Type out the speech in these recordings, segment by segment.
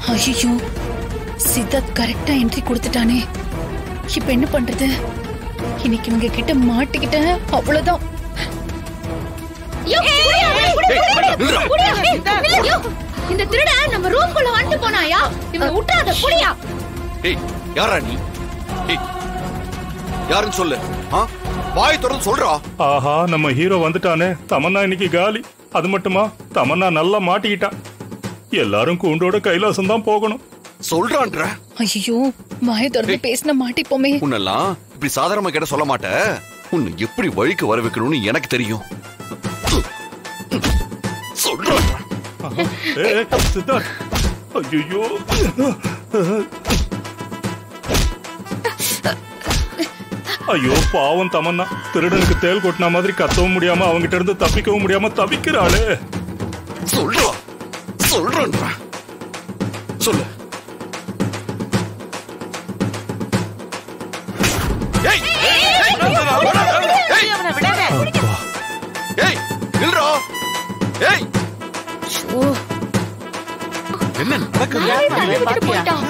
ஐயோ சித்தார்த் கரெக்டா என்ட்ரி கொடுத்துட்டானே இப்ப என்ன பண்றது இன்னைக்கு இவங்க கிட்ட மாட்டிக்கிட்டேன் அவ்வளவுதான் இந்த திருட நம்ம ரூம்குள்ள வந்துட்டு போனாயா இவங்க விட்டுறாத புடியா ஏய் யாரா நீ ஏய் யாருன்னு சொல்லு ஆ வாய் திறந்து சொல்றா ஆஹா நம்ம ஹீரோ வந்துட்டானே தமன்னா இன்னைக்கு காலி அது மட்டுமா தமன்னா நல்லா மாட்டிக்கிட்டா எல்லாரும் கூண்டோட கைலாசம் தான் போகணும் சொல்றான்ற ஐயோ வாய திறந்து பேசின மாட்டிப்போமே உன்னெல்லாம் இப்படி சாதாரணமா கேட்ட சொல்ல மாட்ட உன்னை எப்படி வழிக்கு வர வைக்கணும்னு எனக்கு தெரியும் சொல்றான் ஏ, ஏ, சித்தார்த் ஐயோ ஐயோ பாவம் தமன்னா திருடனுக்கு தேல் கொட்டின மாதிரி கத்தவும் முடியாம அவங்கிட்ட இருந்து தப்பிக்கவும் முடியாம தவிக்கிறாளே சொல்றா சொல்றான்ற சொல்லு ஏய் ஏய் அவனை விடாத ஏய் நில்றா ஏய் ஓ என்ன நடக்குது விட்டுட்டு போயிட்டான்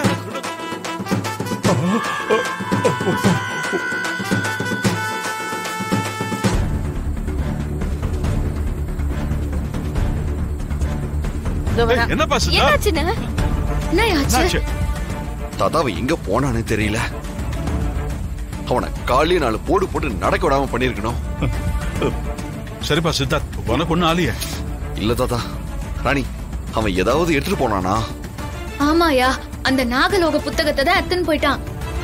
இதோ வரேன். என்னப்பா சித்தா என்னாச்சுன்னு என்ன ஆச்சு என்னாச்சு? தாத்தாவை எங்க போனானே தெரியல அவனை காலையே நாலு போடு போட்டு நடக்க விடாம பண்ணிருக்கணும் சரிப்பா சித்தார்த் உனக்கு ஒண்ணும் ஆலியே இல்ல தாத்தா ராணி அவன் ஏதாவது எடுத்துட்டு போனானா ஆமாயா அந்த நாகலோக புத்தகத்தை தான் எடுத்துன்னு போயிட்டான்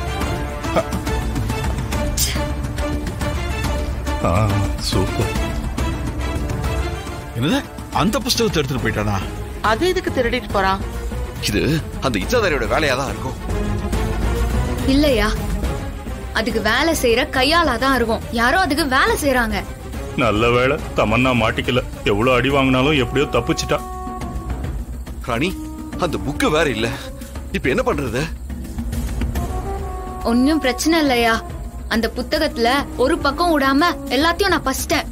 ஆ, சூப்பர் என்னது அந்த புஸ்தகத்தை எடுத்துட்டு போயிட்டானா அது எதுக்கு திருடிட்டு போறான் இது அந்த இச்சாதாரியோட வேலையா தான் இருக்கும் இல்லையா அதுக்கு வேலை செய்யற கையாலா தான் இருக்கும் யாரோ அதுக்கு வேலை செய்யறாங்க நல்ல வேளை தமன்னா மாட்டிக்கல எவ்வளவு அடி வாங்கினாலும் எப்படியோ தப்பிச்சிட்டா ராணி அந்த புக்கு வேற இல்ல இப்ப என்ன பண்றது ஒன்னும் பிரச்சனை இல்லையா அந்த புத்தகத்துல ஒரு பக்கம் விடாம எல்லாத்தையும் நான் பசிட்டேன்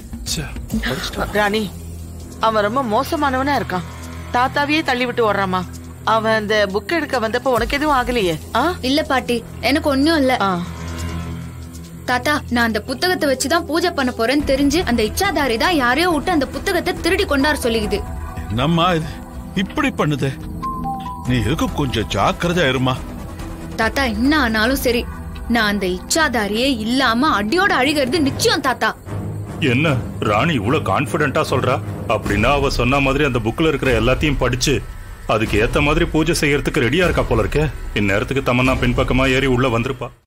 ராணி அவன் ரொம்ப மோசமானவனா இருக்கான் தாத்தாவையே தள்ளி விட்டு ஓடுறாமா அவன் அந்த புக் எடுக்க வந்தப்ப உனக்கு எதுவும் ஆகலையே ஆ? இல்ல பாட்டி எனக்கு ஒன்னும் இல்ல ஆ. தாத்தா நான் அந்த புத்தகத்தை வச்சுதான் பூஜை பண்ண போறேன்னு தெரிஞ்சு அந்த இச்சாதாரி தான் யாரையோ விட்டு அந்த புத்தகத்தை திருடி கொண்டார சொல்லிக்குது என்னம்மா இது இப்படி பண்ணுது நீ எதுக்கும் கொஞ்சம் ஜாக்கிரதையா இருமா தாத்தா என்ன ஆனாலும் சரி நான் அந்த இச்சாதாரியே இல்லாம அடியோட அழிகிறது நிச்சயம் தாத்தா என்ன ராணி இவ்வளவு கான்பிடென்ட்டா சொல்றா அப்படின்னா அவ சொன்ன மாதிரி அந்த புக்ல இருக்கிற எல்லாத்தையும் படிச்சு அதுக்கு ஏத்த மாதிரி பூஜை செய்யறதுக்கு ரெடியா இருக்கா போல இருக்கே இந்நேரத்துக்கு தமன்னா பின்பக்கமா ஏறி உள்ள வந்திருப்பா